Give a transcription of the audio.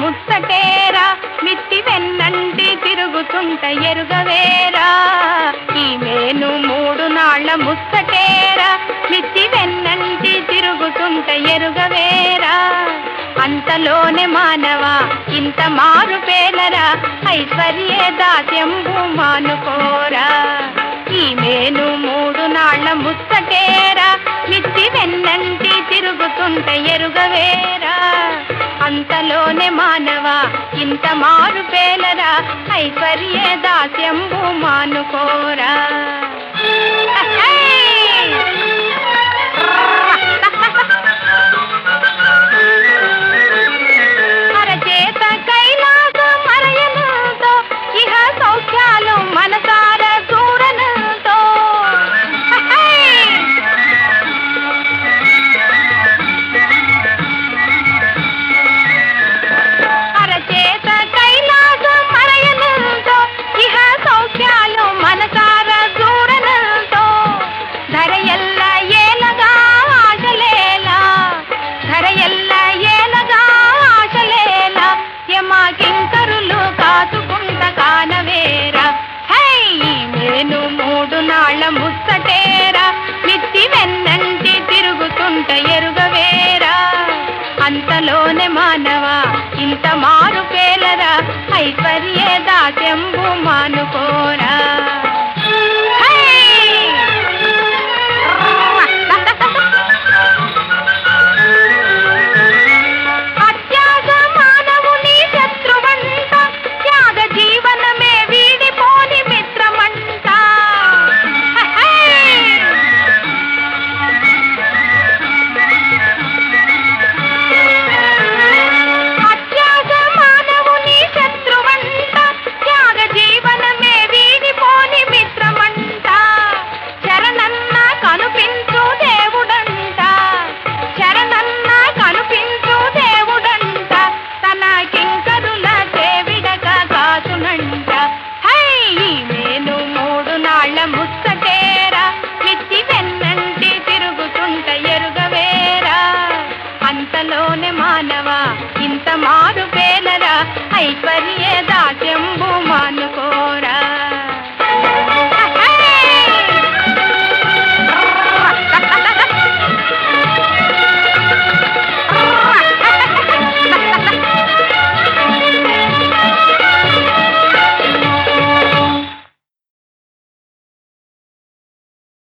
ముచ్చటేరా మిత్తి వెన్నంటి తిరుగుతుంట ఎరుగవేరా ఈ మేను మూడు నాళ్ళ ముచ్చటేరా మిత్తి వెన్నంటి తిరుగుతుంట ఎరుగవేరా అంతలోనే మానవా ఇంత మారు పేలరా ఐశ్వర్య దాస్యంబు మానుకోరా ఈ మేను మూడు నాళ్ళ ముచ్చటేరా మిత్తి వెన్నంటి తిరుగుతుంట ఎరుగవేరా అంతలోనే మానవా ఇంత మారు పేలరా ఐశ్వర్య దాస్యంబు మానుకోరా అరచేత కైలాస మరయనుతో ఇహ సౌఖ్యాలు మనసార చూడనుతో అరచేత కైలాస మరయనుతో ఇహ సౌఖ్యాలు మనసార చూడనుతో ధర ఎల్ల ఏలగా ఆశలేలా ధర ఎల్ల ఏలగా ఆశలేలా యమాకింకరులు కాచుకుంట కానవేరా హై నేను మూడు నాళ్ళ ముచ్చటేరా మిత్తి వెన్నంటి తిరుగుతుంట ఎరుగవేరా అంతలోనే మానవా ఇంత మారు పేలరా ఐశ్వర్య దాస్యంబు మానుకోరా హై! అత్యాస మానవుని శత్రువంట త్యాగ జీవనమే వీడిపోని మిత్రమంట అత్యాస మానవుని శత్రువంట త్యాగ జీవనమే వీడిపోని మిత్రమంట శరణన్న కనుపించు దేవుడంట శరణన్న కనుపించు దేవుడంట తన కింకరుల చేవిడగా కాచునంట హై ఈ మేను మూడు నాళ్ళ ముచ్చటేరా మిత్తి వెన్నంటి తిరుగుతుంట ఎరుగవేరా అంతలోనే మానవా ఇంత మారు పేలరా ఐశ్వర్య